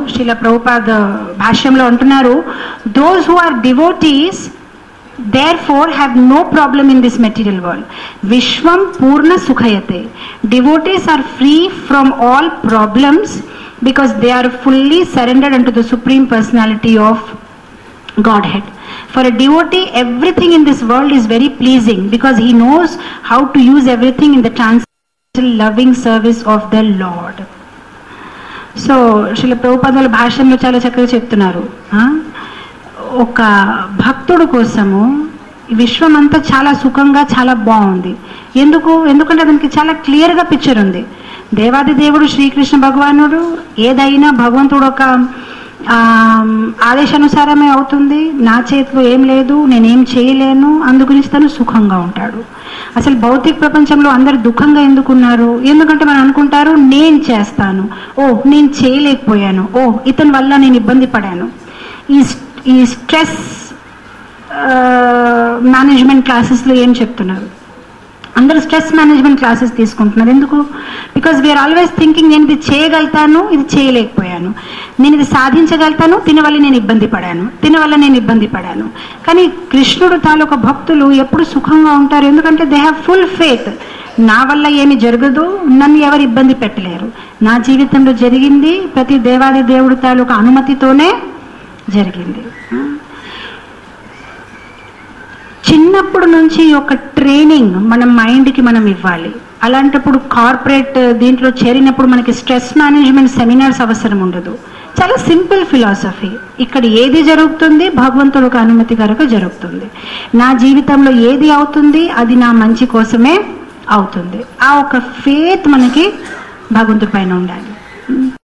శిల ప్రభుపాద భాష్యంలో అంటున్నారు those who are devotees therefore have no problem in this material world విశ్వం పూర్ణ సుఖయతే devotees are free from all problems because they are fully surrendered unto the supreme personality of Godhead. For a devotee, everything in this world is very pleasing because he knows how to use everything in the transcendental loving service of the Lord. So Srila ప్రభుపాదుల భాషల్లో చాలా చక్కగా చెప్తున్నారు ఆ? ఒక భక్తుడు కోసము ఈ విశ్వం అంతా చాలా సుఖంగా చాలా బాగుంది ఎందుకు ఎందుకంటే అతనికి చాలా క్లియర్గా పిక్చర్ ఉంది దేవాది దేవుడు శ్రీకృష్ణ భగవానుడు ఏదైనా భగవంతుడు ఒక ఆ, ఆదేశానుసారమే అవుతుంది నా చేతిలో ఏం లేదు నేనేం చేయలేను అందుగురించి తను సుఖంగా ఉంటాడు అసలు భౌతిక ప్రపంచంలో అందరు దుఃఖంగా ఎందుకున్నారు ఎందుకంటే మనం అనుకుంటారు నేను చేస్తాను ఓ నేను చేయలేకపోయాను ఓ ఇతని వల్ల నేను ఇబ్బంది పడాను ఈ ఈ స్ట్రెస్ మేనేజ్మెంట్ క్లాసెస్లో ఏం చెప్తున్నారు అందరూ స్ట్రెస్ మేనేజ్మెంట్ క్లాసెస్ తీసుకుంటున్నారు ఎందుకు బికాస్ వీఆర్ ఆల్వేస్ థింకింగ్ నేను ఇది చేయగలుగుతాను ఇది చేయలేకపోయాను నేను ఇది సాధించగలుగుతాను దీనివల్ల నేను ఇబ్బంది పడాను దీనివల్ల నేను ఇబ్బంది పడాను కానీ కృష్ణుడు తాలూకా భక్తులు ఎప్పుడు సుఖంగా ఉంటారు ఎందుకంటే దే హ్యావ్ ఫుల్ ఫేత్ నా వల్ల ఏమి జరగదు నన్ను ఎవరు ఇబ్బంది పెట్టలేరు నా జీవితంలో జరిగింది ప్రతి దేవాది దేవుడు తాలూకా అనుమతితోనే జరిగింది చిన్నప్పుడు నుంచి ఒక ట్రైనింగ్ మన మైండ్కి మనం ఇవ్వాలి అలాంటప్పుడు కార్పొరేట్ దీంట్లో చేరినప్పుడు మనకి స్ట్రెస్ మేనేజ్మెంట్ సెమినార్స్ అవసరం ఉండదు చాలా సింపుల్ ఫిలాసఫీ ఇక్కడ ఏది జరుగుతుంది భగవంతుడికి అనుమతి కనుక జరుగుతుంది నా జీవితంలో ఏది అవుతుంది అది నా మంచి కోసమే అవుతుంది ఆ ఒక ఫేత్ మనకి భగవంతుడి పైన ఉండాలి